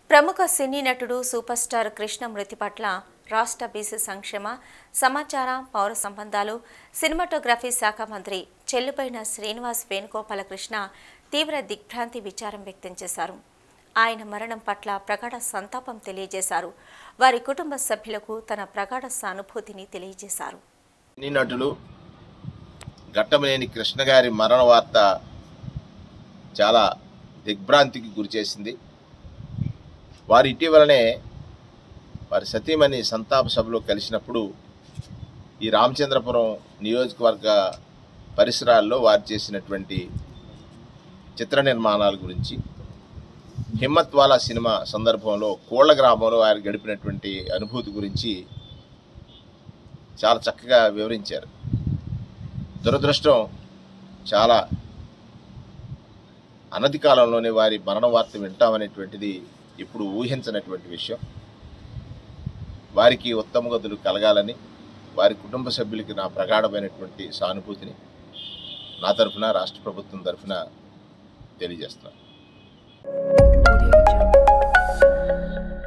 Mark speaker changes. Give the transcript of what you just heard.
Speaker 1: ప్రముఖ సినీ నటుడు super star Krishna మృతి పట్ల రాష్ట్ర బీసీ సంక్షేమ సమాచార పౌర సంబంధాలు సినిమాటోగ్రఫీ శాఖ మంత్రి చెల్లుబైన శ్రీనివాస్ వేణుగోపాలకృష్ణ తీవ్ర దిగ్భ్రాంతి విచారం వ్యక్తం చేశారు ఆయన మరణం పట్ల ప్రగాఢ సంతాపం తెలియజేశారు వారి కుటుంబ సభ్యులకు తన ప్రగాఢ సానుభూతిని తెలియజేశారు
Speaker 2: సినీ నటులు ఘట్టమనేని కృష్ణ గారి మరణ వార్త చాలా దిగ్భ్రాంతికి గురిచేసింది వారు ఇటీవలనే వారి సతీమణి సంతాప సభలో కలిసినప్పుడు ఈ రామచంద్రపురం నియోజకవర్గ పరిసరాల్లో వారు చేసినటువంటి చిత్ర నిర్మాణాల గురించి హిమ్మత్ వాలా సినిమా సందర్భంలో కోళ్ల గ్రామంలో వారు గడిపినటువంటి అనుభూతి గురించి చాలా చక్కగా వివరించారు దురదృష్టం చాలా అనతి కాలంలోనే వారి మరణ వార్త వింటామనేటువంటిది ఇప్పుడు ఊహించనటువంటి విషయం వారికి ఉత్తమ గదులు కలగాలని వారి కుటుంబ సభ్యులకి నా ప్రగాఢమైనటువంటి సానుభూతిని నా తరఫున రాష్ట్ర ప్రభుత్వం తరఫున తెలియజేస్తున్నాను
Speaker 3: Audio Jungle.